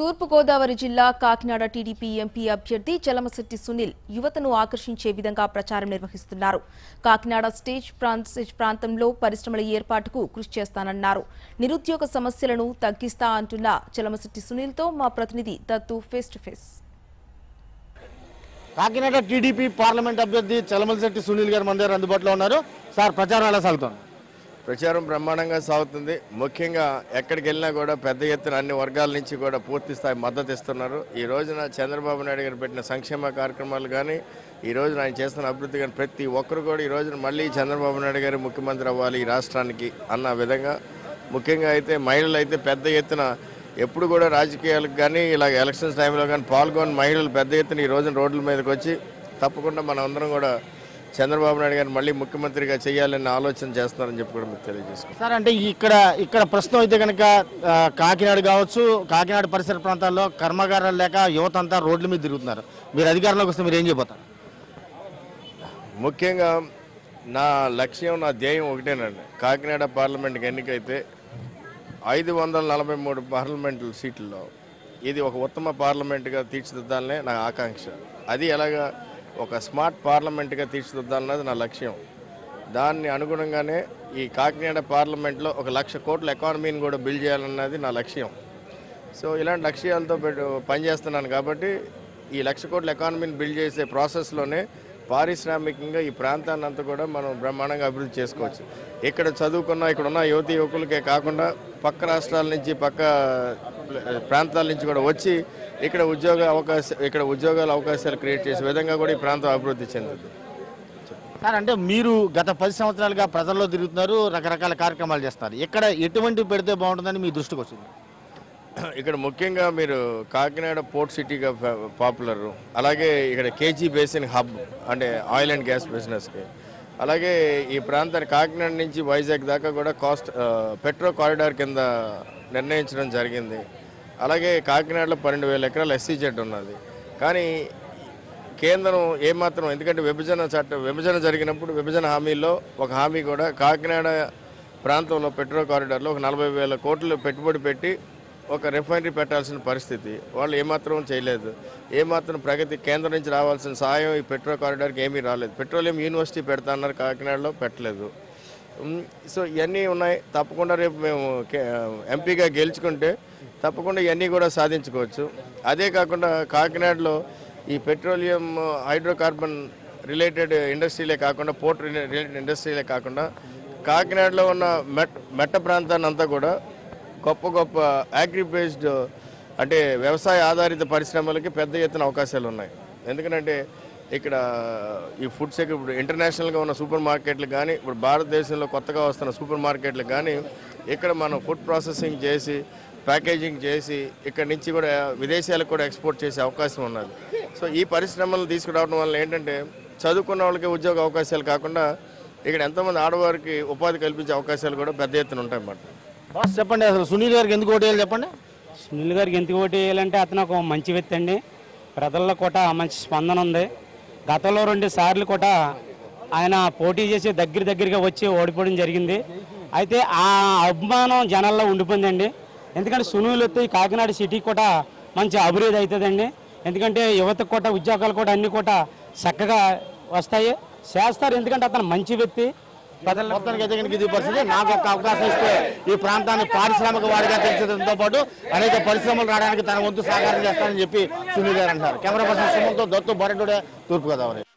తూర్పుగోదావరి జిల్లా Kakinada TDP MP అభ్యర్థి చలమశెట్టి సునీల్ యువతను ఆకర్షించే విధంగా ప్రచారం నిర్వహిస్తున్నారు కాకినాడ స్టేజ్ ప్రాంత ప్రాంతంలో పరిశ్రమల ఏర్పాటుకు కృషి చేస్తానన్నారు నిరుద్యోగ సమస్యలను తగ్గిస్తా అంటున్న చలమశెట్టి సునీల్తో మా ప్రతినిధి Dattu face to face Kakinada TDP parliament అభ్యర్థి చలమలశెట్టి సునీల్ గారు మన దగ్గర అందుబాటులో ఉన్నారు సార్ ప్రచారం ఎలా సాగుతోంది ప్రచారం బ్రహ్మాండంగా సాగుతుంది ముఖ్యంగా ఎక్కడికి వెళ్ళినా కూడా పెద్ద ఎత్తున అన్ని వర్గాల నుంచి కూడా పూర్తి స్థాయి మద్దతు ఇస్తున్నారు ఈ రోజున చంద్రబాబు నాయుడు గారు పెట్టిన సంక్షేమ కార్యక్రమాలు కానీ ఈ రోజున ఆయన చేస్తున్న అభివృద్ధి కానీ ప్రతి ఒక్కరు కూడా ఈ రోజున మళ్ళీ చంద్రబాబు నాయుడు గారు ముఖ్యమంత్రి అవ్వాలి ఈ రాష్ట్రానికి అన్న విధంగా ముఖ్యంగా అయితే మహిళలు అయితే పెద్ద ఎత్తున ఎప్పుడు కూడా రాజకీయాలకు కానీ ఇలా ఎలక్షన్స్ టైంలో కానీ పాల్గొని మహిళలు పెద్ద ఎత్తున ఈ రోజున రోడ్ల మీదకి వచ్చి తప్పకుండా మనం అందరం కూడా చంద్రబాబు నాయుడు గారిని మళ్ళీ ముఖ్యమంత్రిగా చేయాలని ఆలోచన చేస్తున్నారని చెప్పి కూడా మీకు తెలియజేసుకుంటాం సార్ అంటే ఇక్కడ ఇక్కడ ప్రస్తుతం అయితే కనుక ఆ, కాకినాడ కావచ్చు కాకినాడ పరిసర ప్రాంతాల్లో కర్మాగారాలు లేక యువత అంతా రోడ్ల మీద తిరుగుతున్నారు మీరు అధికారంలోకి వస్తే మీరు ఏం చేయబోతారు ముఖ్యంగా నా లక్ష్యం నా ధ్యేయం ఒకటేనండి కాకినాడ పార్లమెంట్కి ఎన్నికైతే ఐదు వందల నలభై మూడు పార్లమెంటు సీట్లలో ఇది ఒక ఉత్తమ పార్లమెంటుగా తీర్చిదిద్దాలనే నా ఆకాంక్ష అది ఎలాగా ఒక స్మార్ట్ పార్లమెంటుగా తీర్చిదిద్దాలన్నది నా లక్ష్యం దాన్ని అనుగుణంగానే ఈ కాకినాడ పార్లమెంట్లో ఒక లక్ష కోట్ల ఎకానమీని కూడా బిల్డ్ చేయాలన్నది నా లక్ష్యం సో ఇలాంటి లక్ష్యాలతో పెట్టు పనిచేస్తున్నాను కాబట్టి ఈ లక్ష కోట్ల ఎకానమీని బిల్డ్ చేసే ప్రాసెస్లోనే పారిశ్రామికంగా ఈ ప్రాంతాన్ని అంతా కూడా మనం బ్రహ్మాండంగా అభివృద్ధి చేసుకోవచ్చు ఇక్కడ చదువుకున్న ఇక్కడ ఉన్న యువతి యువకులకే కాకుండా పక్క రాష్ట్రాల నుంచి పక్క ప్రాంతాల నుంచి కూడా వచ్చి ఇక్కడ ఉద్యోగ అవకాశం ఇక్కడ ఉద్యోగాల అవకాశాలు క్రియేట్ చేసే విధంగా కూడా ఈ ప్రాంతం అభివృద్ధి చెందుతుంది సార్ అంటే మీరు గత పది సంవత్సరాలుగా ప్రజల్లో తిరుగుతున్నారు రకరకాల కార్యక్రమాలు చేస్తున్నారు ఇక్కడ ఎటువంటి పెడితే బాగుంటుందని మీ దృష్టికి వచ్చింది ఇక్కడ ముఖ్యంగా మీరు కాకినాడ పోర్ట్ సిటీగా పా- పాపులర్ అలాగే ఇక్కడ కేజీ బేసిన్ హబ్ అంటే ఆయిల్ అండ్ గ్యాస్ బిజినెస్కి అలాగే ఈ ప్రాంతాన్ని కాకినాడ నుంచి వైజాగ్ దాకా కూడా కాస్ట్ ఆ, పెట్రో కారిడార్ కింద నిర్ణయించడం జరిగింది అలాగే కాకినాడలో పన్నెండు వేల ఎకరాల ఎస్సీజెడ్ ఉన్నది కానీ కేంద్రం ఏమాత్రం ఎందుకంటే విభజన చట్ట విభజన జరిగినప్పుడు విభజన హామీల్లో ఒక హామీ కూడా కాకినాడ ప్రాంతంలో పెట్రో కారిడార్లో ఒక నలభై వేల కోట్లు పెట్టుబడి పెట్టి ఒక రిఫైనరీ పెట్టాల్సిన పరిస్థితి వాళ్ళు ఏమాత్రం చేయలేదు ఏమాత్రం ప్రగతి కేంద్రం నుంచి రావాల్సిన సాయం ఈ పెట్రో కారిడార్కి ఏమీ రాలేదు పెట్రోలియం యూనివర్సిటీ పెడతా అన్నారు కాకినాడలో పెట్టలేదు ఉమ్, సో ఇవన్నీ ఉన్నాయి తప్పకుండా రేపు మేము కే- ఎంపీగా గెలుచుకుంటే తప్పకుండా ఇవన్నీ కూడా సాధించుకోవచ్చు అదే కాకుండా కాకినాడలో ఈ పెట్రోలియం హైడ్రోకార్బన్ రిలేటెడ్ ఇండస్ట్రీలే కాకుండా పోర్ట్ రిలేటెడ్ ఇండస్ట్రీలే కాకుండా కాకినాడలో ఉన్న మెట్ మెట్ట ప్రాంతాన్ని అంతా కూడా గొప్ప గొప్ప అగ్రి బేస్డ్ అంటే వ్యవసాయ ఆధారిత పరిశ్రమలకి పెద్ద ఎత్తున అవకాశాలు ఉన్నాయి ఎందుకంటే ఇక్కడ ఈ ఫుడ్ సెక్టర్ ఇప్పుడు ఇంటర్నేషనల్గా ఉన్న సూపర్ మార్కెట్లు కానీ ఇప్పుడు భారతదేశంలో కొత్తగా వస్తున్న సూపర్ మార్కెట్లు కానీ ఇక్కడ మనం ఫుడ్ ప్రాసెసింగ్ చేసి ప్యాకేజింగ్ చేసి ఇక్కడ నుంచి కూడా విదేశాలకు కూడా ఎక్స్పోర్ట్ చేసే అవకాశం ఉన్నది సో ఈ పరిశ్రమలు తీసుకురావడం వల్ల ఏంటంటే చదువుకున్న వాళ్ళకి ఉద్యోగ అవకాశాలు కాకుండా ఇక్కడ ఎంతోమంది ఆడవారికి ఉపాధి కల్పించే అవకాశాలు కూడా పెద్ద ఎత్తున ఉంటాయి అన్నమాట బాస్ చెప్పండి అసలు సునీల్ గారికి ఎందుకు ఓటు వేయాలి చెప్పండి సునీల్ గారికి ఎందుకు ఓటు వేయాలంటే అతను ఒక మంచి వ్యక్తి అండి ప్రజల్లో కూడా మంచి స్పందన ఉంది గతంలో రెండు సార్లు కూడా ఆయన పోటీ చేసి దగ్గర దగ్గరగా వచ్చి ఓడిపోవడం జరిగింది అయితే ఆ అభిమానం జనాల్లో ఉండిపోయిందండి ఎందుకంటే సునీల్ వస్తే ఈ కాకినాడ సిటీ కూడా మంచి అభివృద్ధి అవుతుందండి ఎందుకంటే యువతకు కూడా ఉద్యోగాలు కూడా అన్ని కూడా చక్కగా వస్తాయి చేస్తారు ఎందుకంటే అతను మంచి వ్యక్తి ప్రజల మొత్తానికి అయితే కనుక ఇది పరిస్థితి నాకు ఒక అవకాశం ఇస్తే ఈ ప్రాంతాన్ని పారిశ్రామిక వాడిగా తీర్చిదిద్దడంతో పాటు అనేక పరిశ్రమలు రావడానికి తన వంతు సహకారం చేస్తానని చెప్పి సునీల్ గారు అంటారు కెమెరా పర్సన్ సుమంతో దత్తు బరెడ్డుడే తూర్పుగోదావరి